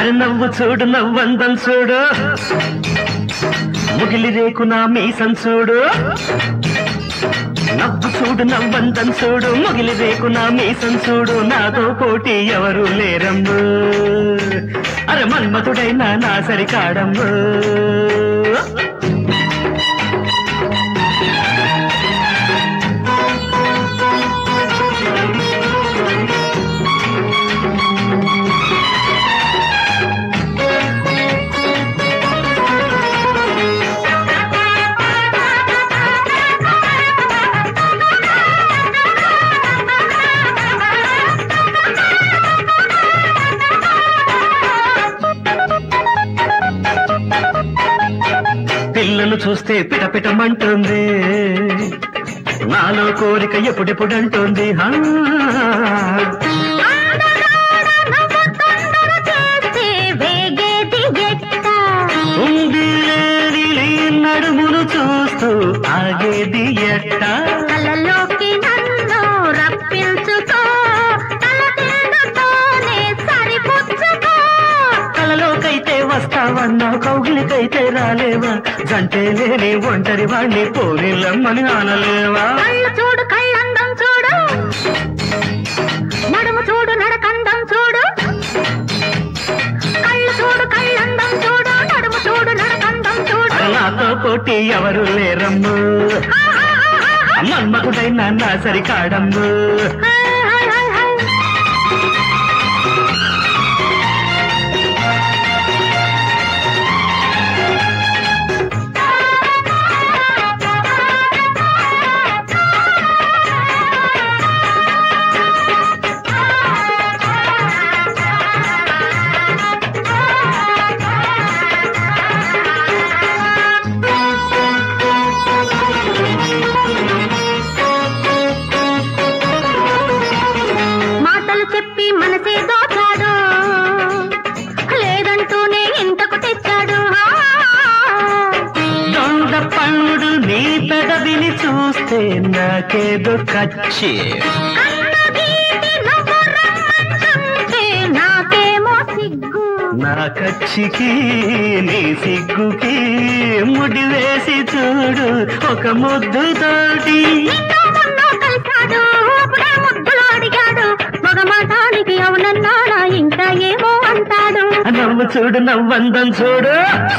అరే నవ్వు చూడు నవ్వందం చూడు ముగిలి రేకు నా మీసం చూడు నవ్వు చూడు నవ్వందం చూడు ముగిలి రేకు నా మీసం చూడు నాతో పోటీ ఎవరు లేరమ్ము అరే మన్మతుడైనా నా సరికాడమ్ము పిల్లలు చూస్తే పిటపిటమంటుంది నాలో కోరిక ఎప్పుడెప్పుడంటుంది హా. ఉంది లేని నీ నడుమును చూస్తూ ఆగేది ఎట్టా కలలోకి నన్ను రప్పించుకో తలదిందుతోనే సరిపుచ్చుకో కలలోకైతే వస్తావన్నా కౌగిలికైతే రాలేవా జంటే లేని ఒంటరి వాణ్ణి పోనిల్లమ్మని అనలేవా కళ్ళు చూడు కళ్ళందం చూడు నడుము చూడు నడకందం చూడు కళ్ళు చూడు కళ్ళందం చూడు నడుము చూడు నడకందం చూడు అరే నాతో పోటీ ఎవరు లేరమ్ము మన్మకుడైనా నా సరికాడమ్ము హాయ్ హాయ్ హాయ్ హాయ్ మాటలు చెప్పి మనసే దోచాడు లేదంటూనే ఇంతకు తెచ్చాడు దొంగ పండు నీ పెదవిని చూస్తే నాకేదో కచ్చి అన్నగీటి నువ్వు రమ్మంటుంటే నాకేమో సిగ్గు నా కచ్చికి నీ సిగ్గుకి ముడి వేసి చూడు ఒక ముద్దుతోటి నిన్ను మొన్న కలిశాడు అప్పుడే ముద్దులు అడిగాడు మగ మాటానికి అవునన్నాడా ఇంకా ఏమో అంటాడు నవ్వు చూడు నవ్వందం చూడు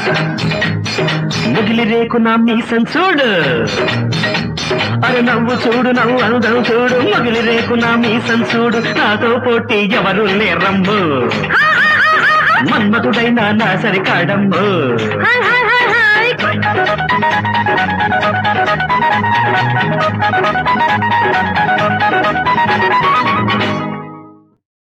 ముగిలి రేకు నా మీసం చూడు అరే నవ్వు చూడు నవ్వు అందం చూడు ముగిలి రేకు నా మీసం చూడు నాతో పోటీ ఎవరు లేరమ్ము మన్మతుడైనా నా సరికాడమ్ము హాయ్ హాయ్ హాయ్ హాయ్